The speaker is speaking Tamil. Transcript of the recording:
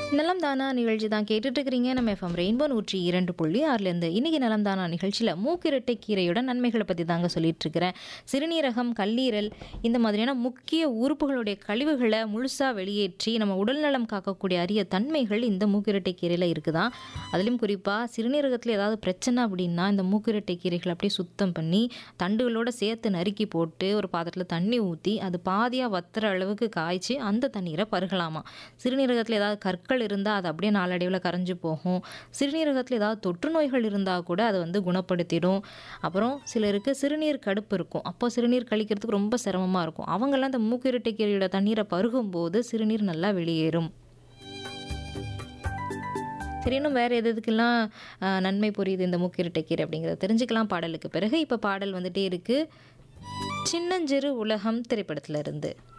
நலம் தானா நிகழ்ச்சி தான் கேட்டுட்டு இருக்கிறீங்க நம்ம எஃப்எம் ரெயின்போ நூற்றி இரண்டு புள்ளி ஆறுலேருந்து இன்னைக்கு நலம் தானா நிகழ்ச்சியில் மூக்கிரட்டை கீரையோட நன்மைகளை பற்றி தாங்க சொல்லிட்டு இருக்கிறேன் சிறுநீரகம் கல்லீரல் இந்த மாதிரியான முக்கிய உறுப்புகளுடைய கழிவுகளை முழுசாக வெளியேற்றி நம்ம உடல்நலம் காக்கக்கூடிய அரிய தன்மைகள் இந்த மூக்கிரட்டை கீரையில் இருக்குதான் அதுலேயும் குறிப்பாக சிறுநீரகத்தில் ஏதாவது பிரச்சனை அப்படின்னா இந்த மூக்கிரட்டை கீரைகளை அப்படியே சுத்தம் பண்ணி தண்டுகளோட சேர்த்து நறுக்கி போட்டு ஒரு பாத்திரத்தில் தண்ணி ஊற்றி அது பாதியாக வத்துற அளவுக்கு காய்ச்சி அந்த தண்ணீரை பருகலாமா சிறுநீரகத்தில் ஏதாவது கற்கள் இருந்தால் அது அப்படியே நாளடைவில் கரைஞ்சு போகும் சிறுநீரகத்தில் ஏதாவது தொற்று நோய்கள் இருந்தால் கூட அதை வந்து குணப்படுத்திடும் அப்புறம் சிலருக்கு சிறுநீர் கடுப்பு இருக்கும் அப்போ சிறுநீர் கழிக்கிறதுக்கு ரொம்ப சிரமமாக இருக்கும் அவங்கெல்லாம் இந்த மூக்கிரட்டை கீரையோட தண்ணீரை பருகும்போது சிறுநீர் நல்லா வெளியேறும் சரி இன்னும் வேறு எது எதுக்கெல்லாம் ஆஹ், நன்மை புரியுது இந்த மூக்கிரட்டை கீரை அப்படிங்கிறத தெரிஞ்சுக்கலாம் பாடலுக்கு பிறகு இப்போ பாடல் வந்துட்டே இருக்குது சின்னஞ்சிறு உலகம் திரைப்படத்துல இருந்து